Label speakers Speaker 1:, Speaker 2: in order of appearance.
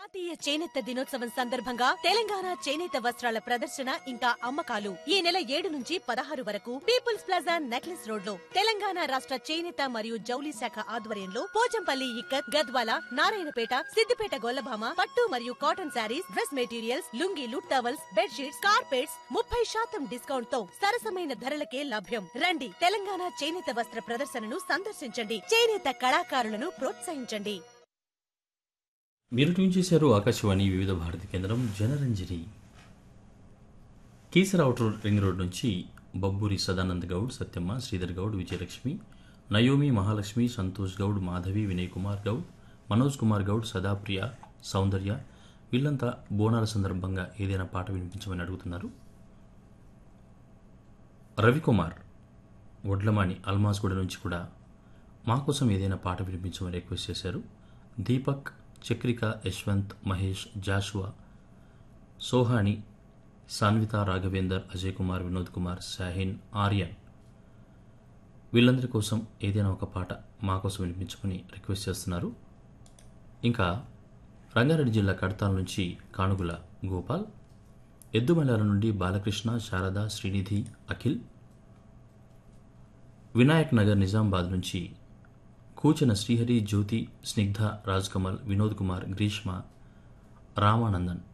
Speaker 1: జాతీయ చేనేత దినోత్సవం సందర్భంగా తెలంగాణ చేనేత వస్త్రాల ప్రదర్శన ఇంకా అమ్మకాలు ఈ నెల ఏడు నుంచి పదహారు వరకు పీపుల్స్ ప్లాజా నెక్లెస్ రోడ్ లో తెలంగాణ రాష్ట్ర చేనేత మరియు జౌలి శాఖ ఆధ్వర్యంలో పోచంపల్లి ఇక్కత్ గద్వాల నారాయణపేట సిద్దిపేట గొల్లభామ పట్టు మరియు కాటన్ శారీస్ డ్రెస్ మెటీరియల్స్ లుంగీలు టవల్స్ బెడ్షీట్స్ కార్పెట్స్ ముప్పై శాతం డిస్కౌంట్ తో సరసమైన ధరలకే లభ్యం రండి తెలంగాణ చేనేత వస్త్ర ప్రదర్శనను సందర్శించండి చేనేత కళాకారులను ప్రోత్సహించండి
Speaker 2: మీరు ట్యూన్ చేశారు ఆకాశవాణి వివిధ భారతి కేంద్రం Janaranjani Keesara outer ring road నుంచి బబ్బూరి సదానంద్ గౌడ్ సత్యమ్మ శ్రీధర్ గౌడ్ విజయలక్ష్మి నయోమి మహాలక్ష్మి సంతోష్ గౌడ్ మాధవి వినయ్ కుమార్ గౌడ్ మనోజ్ కుమార్ గౌడ్ సదాప్రియ సౌందర్య వీళ్ళంతా బోనాల సందర్భంగా ఏదైనా పాట వినిపించమని అడుగుతున్నారు రవికుమార్ వడ్లమాణి అల్మాస్గూడ నుంచి కూడా మా కోసం ఏదైనా పాట వినిపించమని రిక్వెస్ట్ చేశారు దీపక్ చక్రిక యశ్వంత్ మహేష్ జాషువా సోహాని సాన్విత రాఘవేందర్ అజయ్ కుమార్ వినోద్ కుమార్ షాహీన్ ఆర్యన్ వీళ్ళందరి కోసం ఏదైనా ఒక పాట మా కోసం వినిపించమని రిక్వెస్ట్ చేస్తున్నారు ఇంకా రంగారెడ్డి జిల్లా కడతాల నుంచి కానుగుల గోపాల్ ఎద్దుమల్లాల నుండి బాలకృష్ణ శారద శ్రీనిధి అఖిల్ వినాయక్ నగర్ నిజామాబాద్ నుంచి కూచన శ్రీహరి జ్యోతి స్నిగ్ధ రాజ్ కమల్ వినోద్ కుమార్ గ్రీష్మ రామానందన్